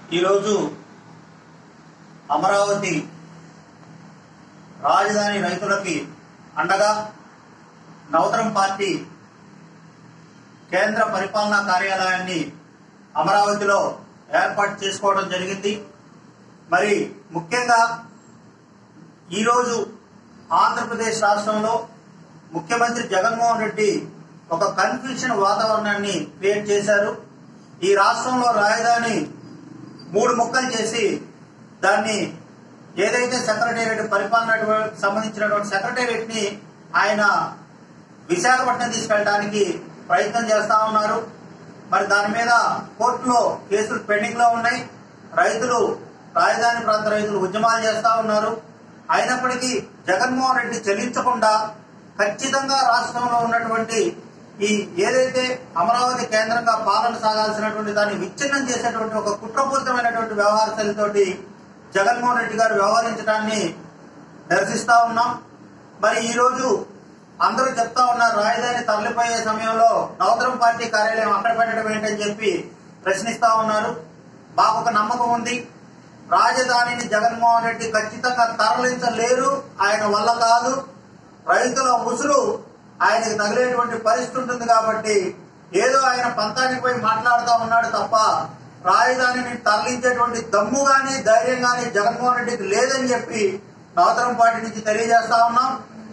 ఈరోజు అమరావతి రాజధాని రైతులకి అండగా నవతరం పార్టీ కేంద్ర పరిపాలనా కార్యాలయాన్ని అమరావతిలో ఏర్పాటు చేసుకోవడం జరిగింది మరి ముఖ్యంగా ఈరోజు ఆంధ్రప్రదేశ్ రాష్ట్రంలో ముఖ్యమంత్రి జగన్మోహన్ రెడ్డి ఒక కన్ఫ్యూషన్ వాతావరణాన్ని క్రియేట్ చేశారు ఈ రాష్ట్రంలో రాజధాని మూడు ముక్కలు చేసి దాన్ని ఏదైతే సెక్రటేరియట్ పరిపాలన సంబంధించినటువంటి సెక్రటేరియట్ ని ఆయన విశాఖపట్నం తీసుకెళ్ళడానికి ప్రయత్నం చేస్తా ఉన్నారు మరి దాని మీద కోర్టులో కేసులు పెండింగ్ లో ఉన్నాయి రైతులు రాజధాని ప్రాంత రైతులు ఉద్యమాలు చేస్తా ఉన్నారు అయినప్పటికీ జగన్మోహన్ రెడ్డి చెల్లించకుండా ఖచ్చితంగా రాష్ట్రంలో ఉన్నటువంటి ఈ ఏదైతే అమరావతి కేంద్రంగా పాలన సాగాల్సినటువంటి దాన్ని విచ్ఛిన్నం చేసేటువంటి ఒక కుట్రపూరితమైనటువంటి వ్యవహార శైలితోటి జగన్మోహన్ రెడ్డి గారు వ్యవహరించడాన్ని నిరసిస్తా ఉన్నాం మరి ఈ రోజు అందరూ చెప్తా ఉన్నారు రాజధాని తరలిపోయే సమయంలో నవతరం పార్టీ కార్యాలయం అక్కడ పెట్టడం ఏంటని చెప్పి ప్రశ్నిస్తా ఉన్నారు మాకు ఒక నమ్మకం ఉంది రాజధానిని జగన్మోహన్ రెడ్డి ఖచ్చితంగా తరలించలేరు ఆయన వల్ల కాదు రైతుల ఉసురు ఆయనకు తగిలేటువంటి పరిస్థితి ఉంటుంది కాబట్టి ఏదో ఆయన పంతానికి పోయి మాట్లాడుతూ ఉన్నాడు తప్ప రాజధానిని తరలించేటువంటి దమ్ము గాని ధైర్యం గాని జగన్మోహన్ రెడ్డికి లేదని చెప్పి నవతరం పార్టీ నుంచి తెలియజేస్తా ఉన్నాం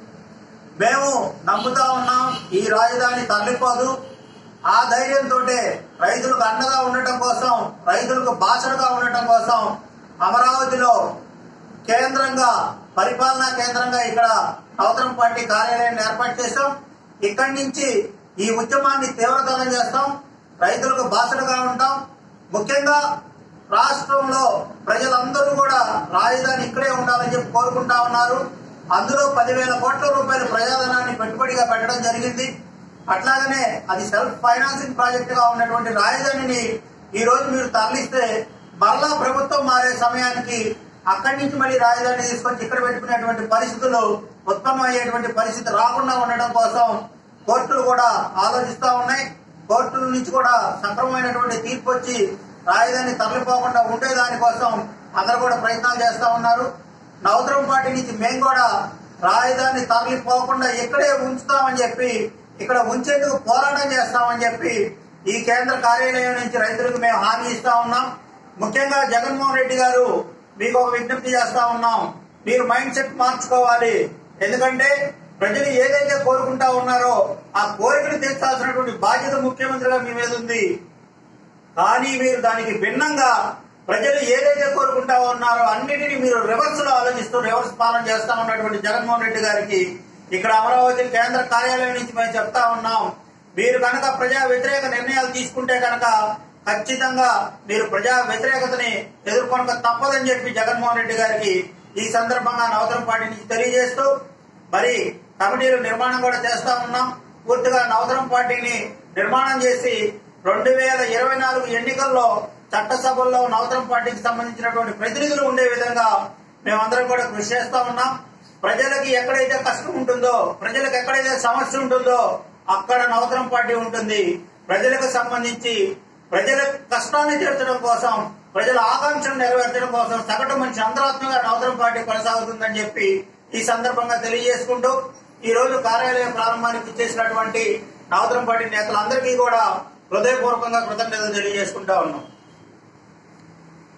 మేము నమ్ముతా ఉన్నాం ఈ రాజధాని తరలిపోదు ఆ ధైర్యంతో రైతులకు అండగా ఉండటం కోసం రైతులకు బాసరగా ఉండటం కోసం అమరావతిలో కేంద్రంగా పరిపాలనా కేంద్రంగా ఇక్కడ నవతరం పార్టీ కార్యాలయాన్ని ఏర్పాటు చేస్తాం ఇక్కడి నుంచి ఈ ఉద్యమాన్ని తీవ్రతరం చేస్తాం రైతులకు బాసటగా ఉంటాం ముఖ్యంగా రాష్ట్రంలో ప్రజలందరూ కూడా రాజధాని ఇక్కడే ఉండాలని చెప్పి కోరుకుంటా ఉన్నారు అందులో పదివేల కోట్ల రూపాయల ప్రజాధనాన్ని పెట్టుబడిగా పెట్టడం జరిగింది అట్లాగనే అది సెల్ఫ్ ఫైనాన్సింగ్ ప్రాజెక్ట్ గా ఉన్నటువంటి రాజధానిని ఈ రోజు మీరు తరలిస్తే మరలా ప్రభుత్వం మారే సమయానికి అక్కడి నుంచి మళ్ళీ రాజధాని తీసుకొచ్చి ఇక్కడ పెట్టుకునేటువంటి పరిస్థితులు ఉత్పన్నమయ్యేటువంటి పరిస్థితి రాకుండా ఉండడం కోసం కోర్టులు కూడా ఆలోచిస్తా ఉన్నాయి కోర్టుల నుంచి కూడా సక్రమమైనటువంటి తీర్పు వచ్చి రాజధాని తరలిపోకుండా ఉండే దానికోసం అందరూ కూడా ప్రయత్నాలు చేస్తా ఉన్నారు నవతరం పార్టీ నుంచి మేము కూడా రాజధాని తరలిపోకుండా ఇక్కడే ఉంచుతామని చెప్పి ఇక్కడ ఉంచేందుకు పోరాటం చేస్తామని చెప్పి ఈ కేంద్ర కార్యాలయం నుంచి రైతులకు మేము హామీ ఇస్తా ఉన్నాం ముఖ్యంగా జగన్మోహన్ రెడ్డి గారు మీకు ఒక విజ్ఞప్తి చేస్తా ఉన్నాం మీరు మైండ్ సెట్ మార్చుకోవాలి ఎందుకంటే ప్రజలు ఏదైతే కోరుకుంటా ఉన్నారో ఆ కోరికను తీర్చాల్సినటువంటి బాధ్యత ముఖ్యమంత్రిగా మీ మీద ఉంది కానీ మీరు దానికి భిన్నంగా ప్రజలు ఏదైతే కోరుకుంటా ఉన్నారో అన్నిటినీ మీరు రివర్స్ లో ఆలోచిస్తూ రివర్స్ పాలన చేస్తా ఉన్నటువంటి జగన్మోహన్ రెడ్డి గారికి ఇక్కడ అమరావతి కేంద్ర కార్యాలయం నుంచి మేము చెప్తా ఉన్నాం మీరు కనుక ప్రజా వ్యతిరేక నిర్ణయాలు తీసుకుంటే కనుక ఖచ్చితంగా మీరు ప్రజా వ్యతిరేకతని ఎదుర్కొనక తప్పదని చెప్పి జగన్మోహన్ రెడ్డి గారికి ఈ సందర్భంగా నవతరం పార్టీ నుంచి తెలియజేస్తూ మరి కమిటీలు నిర్మాణం కూడా చేస్తా ఉన్నాం పూర్తిగా నవతరం పార్టీని నిర్మాణం చేసి రెండు వేల ఇరవై నాలుగు ఎన్నికల్లో చట్టసభల్లో నవతరం పార్టీకి సంబంధించినటువంటి ప్రతినిధులు ఉండే విధంగా మేమందరం కూడా కృషి చేస్తా ఉన్నాం ప్రజలకి ఎక్కడైతే కష్టం ఉంటుందో ప్రజలకు ఎక్కడైతే సమస్య ఉంటుందో అక్కడ నవతరం పార్టీ ఉంటుంది ప్రజలకు సంబంధించి ప్రజల కష్టాన్ని తీర్చడం కోసం ప్రజల ఆకాంక్షలు నెరవేర్చడం కోసం సగటు మనిషి అంతరాత్మగా నవతరం పార్టీ కొనసాగుతుందని చెప్పి ఈ సందర్భంగా తెలియజేసుకుంటూ ఈ రోజు కార్యాలయం ప్రారంభానికి ఇచ్చేసినటువంటి నవతరం పార్టీ నేతలందరికీ కూడా హృదయపూర్వకంగా కృతజ్ఞతలు తెలియజేసుకుంటా ఉన్నాం